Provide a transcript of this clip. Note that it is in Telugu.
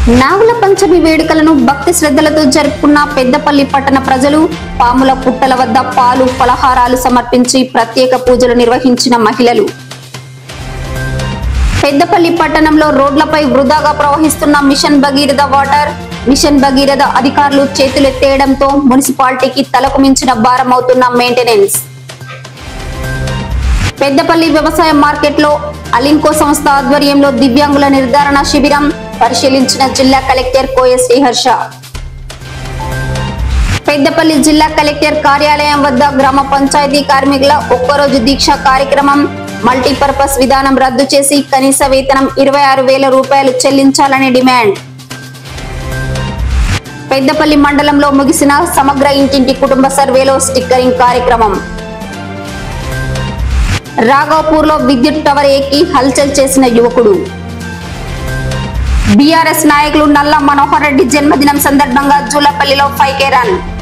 నాగుల పంచమి వేడుకలను భక్తి శ్రద్ధలతో జరుపుకున్న పెద్దపల్లి పట్టణ ప్రజలు పాముల పుట్టల వద్ద పాలు పలహారాలు సమర్పించి ప్రత్యేక పూజలు నిర్వహించిన మహిళలు పెద్దపల్లి పట్టణంలో రోడ్లపై వృధాగా ప్రవహిస్తున్న mission Bhagiratha water mission Bhagiratha అధికారులు చేతులెత్తేయడంతో మున్సిపాలిటీకి తలకు మించిన భారం అవుతున్న మెయింటెనెన్స్ పెద్దపల్లి వ్యవసాయ మార్కెట్లో అలింకో సంస్థ ఆధ్వర్యంలో దివ్యాంగుల నిర్ధారణ శిబిరం పరిశీలించిన జిల్లా కలెక్టర్ కోయ శ్రీహర్ష పెద్దపల్లి జిల్లా కలెక్టర్ కార్యాలయం వద్ద గ్రామ పంచాయతీ కార్మికుల ఒక్కరోజు దీక్ష కార్యక్రమం మల్టీపర్పస్ విధానం రద్దు చేసి కనీస వేతనం ఇరవై ఆరు వేల రూపాయలు చెల్లించాలని డిమాండ్ పెద్దపల్లి మండలంలో ముగిసిన సమగ్ర ఇంటింటి కుటుంబ సర్వేలో స్టిక్కరింగ్ కార్యక్రమం రాఘవపూర్ లో విద్యుత్ టవర్ ఎక్కి హల్చల్ చేసిన యువకుడు బీఆర్ఎస్ నాయకులు నల్ల మనోహర్ రెడ్డి జన్మదినం సందర్భంగా జూలపల్లిలో ఫైవ్ కే రన్